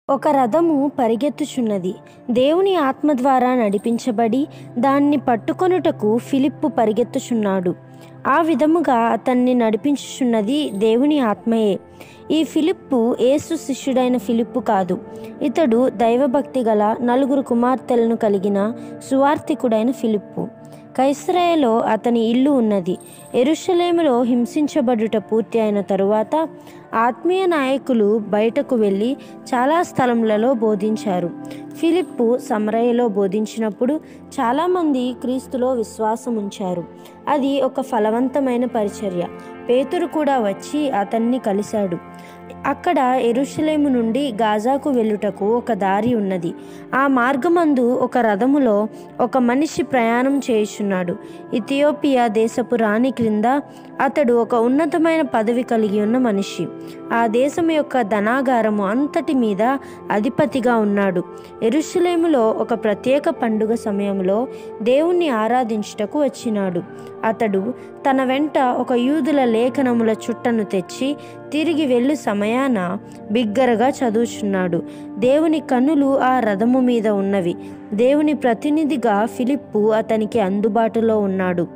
ఒక రథము పరిగెత్తుచున్నది దేవుని ఆత్మ ద్వారా నడిపించబడి దాన్ని పట్టుకొనుటకు ఫిలిప్పు పరిగెత్తుచున్నాడు ఆ విధముగా అతన్ని నడిపించుచున్నది దేవుని ఆత్మయే ఈ ఫిలిప్పు యేసు శిష్యుడైన ఫిలిప్పు కాదు ఇతడు దైవభక్తి గల నలుగురు కుమార్తెలను కలిగిన సువార్థికుడైన ఫిలిప్పు కైసరాయలో అతని ఇల్లు ఉన్నది ఎరుషలేములో హింసించబడుట పూర్తి అయిన తరువాత ఆత్మీయ నాయకులు బయటకు వెళ్ళి చాలా స్థలములలో బోధించారు ఫిలిప్పు సమరయలో బోధించినప్పుడు చాలామంది క్రీస్తులో విశ్వాసం ఉంచారు అది ఒక ఫలవంతమైన పరిచర్య పేతురు కూడా వచ్చి అతన్ని కలిశాడు అక్కడ ఎరుషలేము నుండి గాజాకు వెళ్ళుటకు ఒక దారి ఉన్నది ఆ మార్గమందు ఒక రథములో ఒక మనిషి ప్రయాణం చేయుచున్నాడు ఇథియోపియా దేశపు రాణి క్రింద అతడు ఒక ఉన్నతమైన పదవి కలిగి ఉన్న మనిషి ఆ దేశం యొక్క ధనాగారము అంతటి మీద అధిపతిగా ఉన్నాడు ఎరుషలేములో ఒక ప్రత్యేక పండుగ సమయంలో దేవుణ్ణి ఆరాధించుటకు వచ్చినాడు అతడు తన వెంట ఒక యూదుల లేఖనముల చుట్టను తెచ్చి తిరిగి వెళ్ళు సమయాన బిగ్గరగా చదువుచున్నాడు దేవుని కన్నులు ఆ రథము మీద ఉన్నవి దేవుని ప్రతినిధిగా ఫిలిప్పు అతనికి అందుబాటులో ఉన్నాడు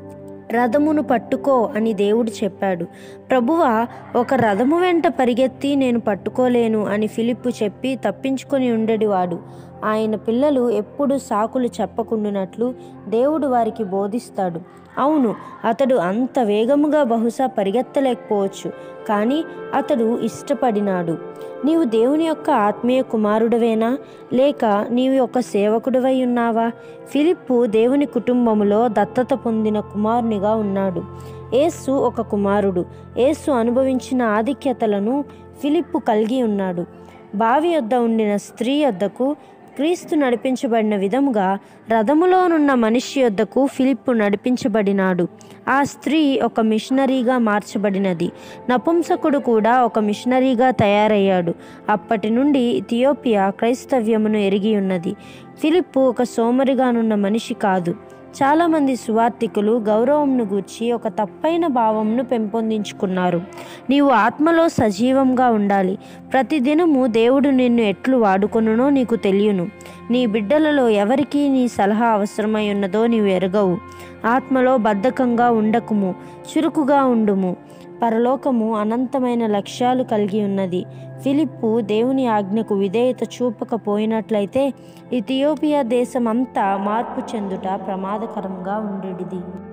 రథమును పట్టుకో అని దేవుడు చెప్పాడు ప్రభువా ఒక రథము వెంట పరిగెత్తి నేను పట్టుకోలేను అని ఫిలిప్పు చెప్పి తప్పించుకొని ఉండేవాడు ఆయన పిల్లలు ఎప్పుడు సాకులు చెప్పకుండానట్లు దేవుడు వారికి బోధిస్తాడు అవును అతడు అంత వేగముగా బహుశా పరిగెత్తలేకపోవచ్చు కానీ అతడు ఇష్టపడినాడు నీవు దేవుని యొక్క ఆత్మీయ కుమారుడవేనా లేక నీవు ఒక సేవకుడివై ఉన్నావా ఫిలిప్పు దేవుని కుటుంబములో దత్తత పొందిన కుమారునిగా ఉన్నాడు యేసు ఒక కుమారుడు యేసు అనుభవించిన ఆధిక్యతలను ఫిలిప్పు కలిగి ఉన్నాడు బావి యొద్ద ఉండిన స్త్రీ యొద్దకు క్రీస్తు నడిపించబడిన విధముగా రథములోనున్న మనిషి యొద్దకు ఫిలిప్పు నడిపించబడినాడు ఆ స్త్రీ ఒక మిషనరీగా మార్చబడినది నపుంసకుడు కూడా ఒక మిషనరీగా తయారయ్యాడు అప్పటి నుండి ఇథియోపియా క్రైస్తవ్యమును ఎరిగి ఉన్నది ఫిలిప్పు ఒక సోమరిగానున్న మనిషి కాదు చాలామంది సువార్థికులు గౌరవంను గూర్చి ఒక తప్పైన భావంను పెంపొందించుకున్నారు నీవు ఆత్మలో సజీవంగా ఉండాలి ప్రతిదినము దేవుడు నిన్ను ఎట్లు వాడుకొనునో నీకు తెలియను నీ బిడ్డలలో ఎవరికి నీ సలహా అవసరమై ఉన్నదో నీవు ఎరగవు ఆత్మలో బద్ధకంగా ఉండకుము చురుకుగా ఉండుము పరలోకము అనంతమైన లక్ష్యాలు కలిగి ఉన్నది ఫిలిప్పు దేవుని ఆజ్ఞకు విధేయత చూపకపోయినట్లయితే ఇథియోపియా దేశమంతా మార్పు చెందుట ప్రమాదకరంగా ఉండేది